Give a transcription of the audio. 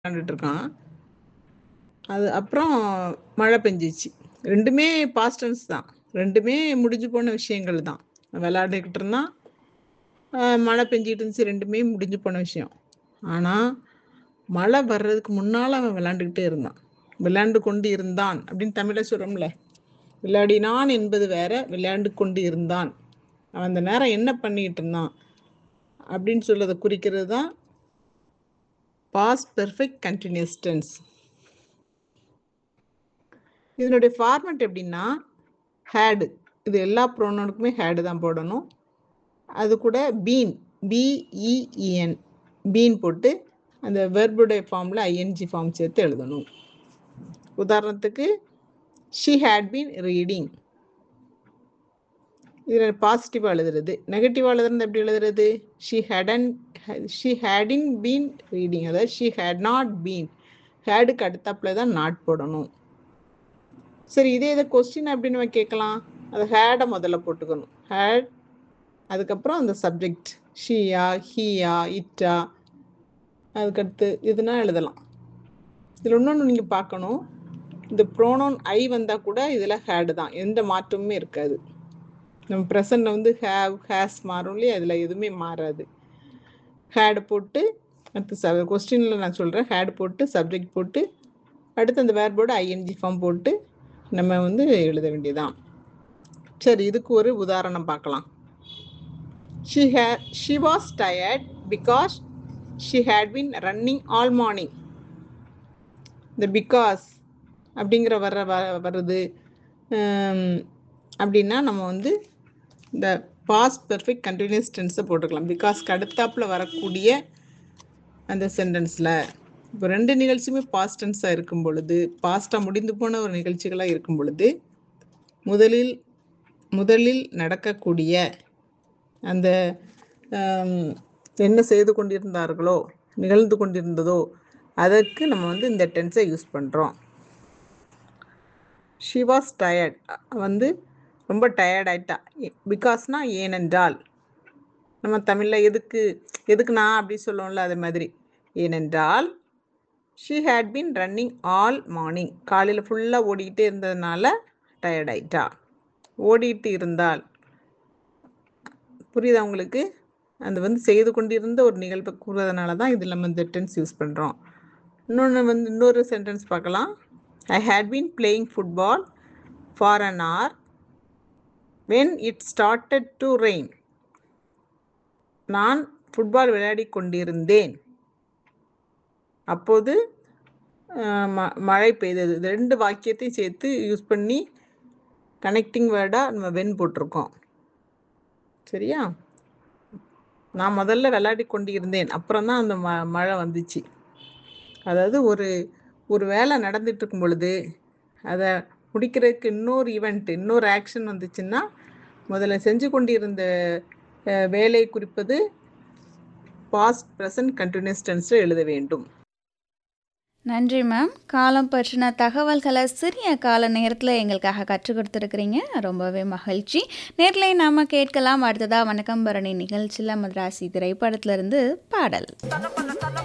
விளையாண்டுட்டு இருக்கான். அது அப்புறம் மழை பெஞ்சுச்சு. 2மே பாஸ்ட் டென்ஸ் தான். 2மே முடிஞ்சு போன விஷயங்கள் தான். விளையாண்டுக்கிட்டு இருந்தான். அ மழை பெஞ்சுட்டு இருந்துச்சு. 2மே முடிஞ்சு போன விஷயம். ஆனா, மழை வர்றதுக்கு முன்னால அவன் விளையாண்டுக்கிட்டே இருந்தான். விளையாண்டு கொண்டு இருந்தான் அப்படின்னு தமிழ்ல சொல்றோம்ல. விளையாடினான் என்பது வேற, விளையாண்டு கொண்டு இருந்தான். அவன் அந்த நேரம் என்ன பண்ணிட்டு இருந்தான்? அப்படின்னு சொல்றத குறிக்கிறது தான் பாஸ்ட் பெர்ஃபெக்ட் கன்டினியூஸ் டென்ஸ். இதனுடைய ஃபார்மேட் எப்படின்னா, ஹேட் இது எல்லா ப்ரோனவுனுக்குமே ஹேட் தான் போடணும். அது கூட பீன் பி-இ-இ-என் பீன் போட்டு அந்த வெர்புடைய ஃபார்ம்ல ஐஎன்ஜி ஃபார்ம் சேர்த்து எழுதணும். உதாரணத்துக்கு ஷி ஹேட் பீன் ரீடிங். இதுல பாசிட்டிவா எழுதுறது. நெகட்டிவா எழுதுறது எப்படி எழுதுறது? She hadn't she hadn't been reading. அதாவது ஷி ஹேட் நாட் பீன். ஹேடுக்கு அடுத்தாப்புல தான் நாட் போடணும். சரி இதே இத கொஸ்டின் எப்படி நம்ம கேட்கலாம்? அது ஹேட முதல்ல போட்டுக்கணும். ஹேட் அதுக்கப்புறம் அந்த சப்ஜெக்ட் ஷீயா, ஹீயா, இட்டா அதுக்கடுத்து இதுனா எழுதலாம். இதுல இன்னொன்னு நீங்க பார்க்கணும். இந்த ப்ரோனவுன் ஐ வந்தா கூட இதுல ஹேட் தான். எந்த மாற்றமுமே இருக்காது. நம்ம பிரசன்ட்ல வந்து ஹேவ், ஹேஸ் மாறும் இல்லையா? இதுல எதுவுமே மாறாது. ஹேட் போட்டு அடுத்து ச கொஸ்டின்ல நான் சொல்றேன். ஹேட் போட்டு சப்ஜெக்ட் போட்டு அடுத்து அந்த வேர்போட ஐஎன்ஜி ஃபார்ம் போட்டு நம்ம வந்து எழுத வேண்டியதுதான். சரி இதுக்கு ஒரு உதாரணம் பார்க்கலாம். She had she was tired because she had been running all morning. இந்த பிகாஸ் அப்படிங்கிற வர வ வருது. ம் அப்படின்னா நம்ம வந்து இந்த பாஸ்ட் பெர்ஃபெக்ட் கன்டினியூஸ் டென்ஸ போட்டுக்கலாம். பிகாஸ்க்கு அடுத்தாப்புல வரக்கூடிய அந்த சென்டென்ஸ்ல. இப்போ 2 நிகழ்ச்சியுமே பாஸ்ட் டென்ஸா இருக்கும் பொழுது, பாஸ்ட்டா முடிந்து போன ஒரு நிகழ்ச்சிகளா இருக்கும் பொழுது, முதலில் முதலில் நடக்கக்கூடிய அந்த அம் என்ன செய்து கொண்டிருந்தார்களோ, நிகழ்ந்து கொண்டிருந்ததோ, அதற்கு நம்ம வந்து இந்த டென்ஸ யூஸ் பண்றோம். ஷி வாஸ் டயர்ட் வந்து ரொம்ப டயர்ட் ஆயிட்டா. பிகாஸ்னா ஏனென்றால். நம்ம தமிழ்ல எதுக்கு எதுக்குண்ணா அப்படி சொல்லுவோம்ல அது மாதிரி. ஏனென்றால் she had been running all morning. காலையில ஃபுல்லா ஓடிக்கிட்டே இருந்ததுனால டயர்ட் ஆயிட்டா. ஓடிட்டு இருந்தால். புரியுதா உங்களுக்கு? அது வந்து செய்து கொண்டிருந்த ஒரு நிகழ்வ கூறுவதனால தான் இதுல நம்ம இந்த டென்ஸ் யூஸ் பண்றோம். இன்னொன்னு வந்து இன்னொரு சென்டென்ஸ் பார்க்கலாம். I had been playing football for an hour when it started to rain. நான் ஃபுட்பால் விளையாடிக் கொண்டிருந்தேன். அப்போது அ ம மழை பெய்தது. இந்த 2 வாக்கியத்தையும் சேர்த்து யூஸ் பண்ணி கனெக்டிங் வேர்டா நம்ம வென் போட்டிருக்கோம். சரியா? நான் முதல்ல விளையாடிக் கொண்டிருந்தேன். அப்புறம் தான் அந்த ம மழை வந்துச்சு. அதாவது ஒரு ஒரு வேலை நடந்துட்டு இருக்கும் பொழுது, அத முடிக்கிறதுக்கு இன்னொரு ஈவென்ட், இன்னொரு ஆக்ஷன் வந்துச்சுன்னா, முதல்ல செஞ்சு கொண்டிருந்த அ வேலை குறிப்பது பாஸ்ட் பிரசன்ட் கன்டினியூஸ் டென்ஸ்ல எழுத வேண்டும். நன்றி மேம். காலம் பற்றின தகவல்கள சிறிய கால நேரத்துல எங்களுக்காக கற்றுக் கொடுத்துருக்கிறீங்க. ரொம்பவே மகிழ்ச்சி. நேயர்களே நாம கேட்கலாம் அடுத்ததா வணக்கம் பரணி நிகழ்ச்சியில மதராசி திரைப்படத்திலிருந்து பாடல்.